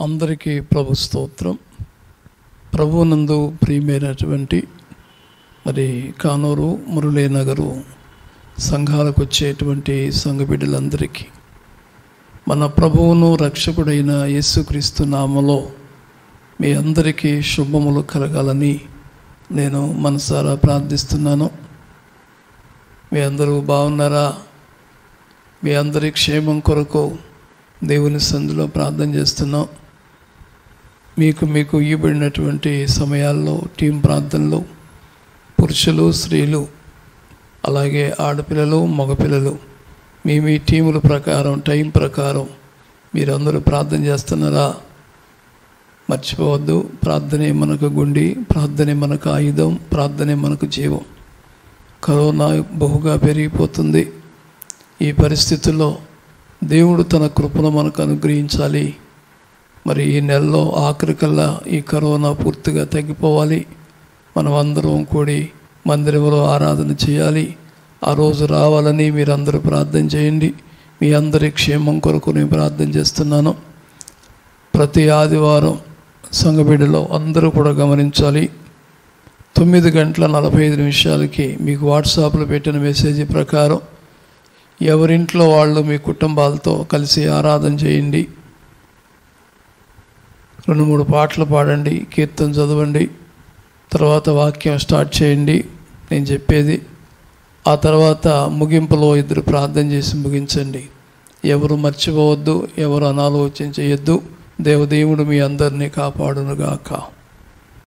అందరికీ ప్రభు స్తోత్రం ప్రభునందు ప్రియమైనటువంటి మరి కానూరు మురళీనగరు సంఘాలకు వచ్చేటువంటి సంఘ బిడ్డలందరికీ మన ప్రభువును రక్షకుడైన యేసుక్రీస్తు నామలో మీ అందరికీ శుభములు కలగాలని నేను మనసారా ప్రార్థిస్తున్నాను మీ అందరూ బాగున్నారా మీ అందరి క్షేమం కొరకు దేవుని సందులో ప్రార్థన చేస్తున్నాం మీకు మీకు ఇవ్వబడినటువంటి సమయాల్లో టీం ప్రార్థనలు పురుషులు స్త్రీలు అలాగే ఆడపిల్లలు మగపిల్లలు మీ మీ టీముల ప్రకారం టైం ప్రకారం మీరందరూ ప్రార్థన చేస్తున్నారా మర్చిపోవద్దు ప్రార్థనే మనకు గుండి ప్రార్థనే మనకు ఆయుధం ప్రార్థనే మనకు జీవం కరోనా బహుగా పెరిగిపోతుంది ఈ పరిస్థితుల్లో దేవుడు తన కృపను మనకు అనుగ్రహించాలి మరి ఈ నెలలో ఆఖరికల్లా ఈ కరోనా పూర్తిగా తగ్గిపోవాలి మనం అందరం కూడి మందిరంలో ఆరాధన చేయాలి ఆ రోజు రావాలని మీరందరూ ప్రార్థన చేయండి మీ అందరి క్షేమం కొరకు నేను ప్రార్థన చేస్తున్నాను ప్రతి ఆదివారం సంఘబిడ్డలో అందరూ కూడా గమనించాలి తొమ్మిది గంటల నలభై ఐదు నిమిషాలకి మీకు వాట్సాప్లో పెట్టిన మెసేజ్ ప్రకారం ఎవరింట్లో వాళ్ళు మీ కుటుంబాలతో కలిసి ఆరాధన చేయండి రెండు మూడు పాటలు పాడండి కీర్తన చదవండి తర్వాత వాక్యం స్టార్ట్ చేయండి నేను చెప్పేది ఆ తర్వాత ముగింపులో ఇద్దరు ప్రార్థన చేసి ముగించండి ఎవరు మర్చిపోవద్దు ఎవరు అనాలోచన చేయొద్దు దేవదేవుడు మీ అందరినీ కాపాడునుగాక